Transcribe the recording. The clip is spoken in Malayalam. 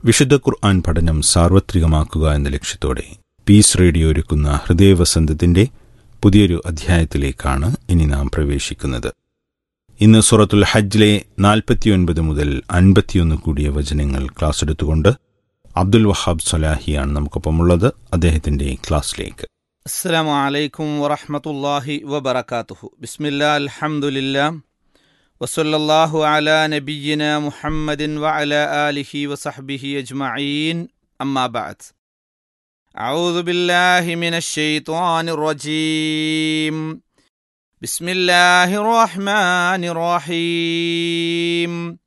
വിശുദ്ധ ഖുർആൻ പഠനം സാർവത്രികമാക്കുക എന്ന ലക്ഷ്യത്തോടെ പീസ് റേഡിയോ ഒരുക്കുന്ന ഹൃദയവസന്തത്തിന്റെ പുതിയൊരു അധ്യായത്തിലേക്കാണ് ഇനി നാം പ്രവേശിക്കുന്നത് ഇന്ന് സൂറത്തുൽ ഹജ്ജിലെ നാൽപ്പത്തിയൊൻപത് മുതൽ അൻപത്തിയൊന്ന് കൂടിയ വചനങ്ങൾ ക്ലാസ് എടുത്തുകൊണ്ട് അബ്ദുൽ വഹാബ് സലാഹിയാണ് നമുക്കൊപ്പമുള്ളത് അദ്ദേഹത്തിന്റെ ക്ലാസ്സിലേക്ക് السلام عليكم ورحمة الله وبركاته بسم الله الحمد لله وصلى الله على نبينا محمد وعلى آله وصحبه أجمعين أما بعد أعوذ بالله من الشيطان الرجيم بسم الله الرحمن الرحيم